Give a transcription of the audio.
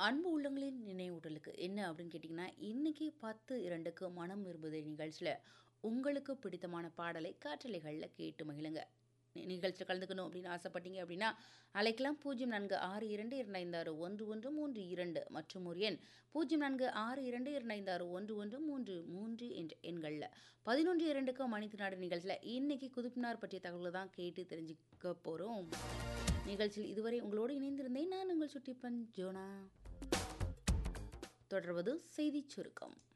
அன்பு உள்ளங்களின் நினைவூட்டலுக்கு என்ன அப்படின்னு கேட்டிங்கன்னா இன்றைக்கி பத்து இரண்டுக்கு மனம் விரும்புதே நிகழ்ச்சியில் உங்களுக்கு பிடித்தமான பாடலை காற்றலைகளில் கேட்டு மகிழுங்க நி- நிகழ்ச்சியில் கலந்துக்கணும் அப்படின்னு ஆசைப்பட்டீங்க அப்படின்னா அலைக்கலாம் பூஜ்ஜியம் நான்கு ஆறு இரண்டு இரண்டு ஐந்து ஆறு ஒன்று ஒன்று மூன்று இரண்டு மற்றும் ஒரு எண் பூஜ்ஜியம் நான்கு ஆறு இரண்டு இரண்டு ஐந்து ஆறு ஒன்று ஒன்று மூன்று மூன்று என்ற எண்களில் பதினொன்று இரண்டுக்கு மணித்து நாடு நிகழ்ச்சியில் இன்னைக்கு குதுப்பினார் பற்றிய தகவல்களை தான் கேட்டு தெரிஞ்சுக்க போகிறோம் நிகழ்ச்சியில் இதுவரை உங்களோடு இணைந்திருந்தேன் நான் உங்கள் சுட்டிப்பன் ஜோனா தொடர்வது செய்திச் சுருக்கம்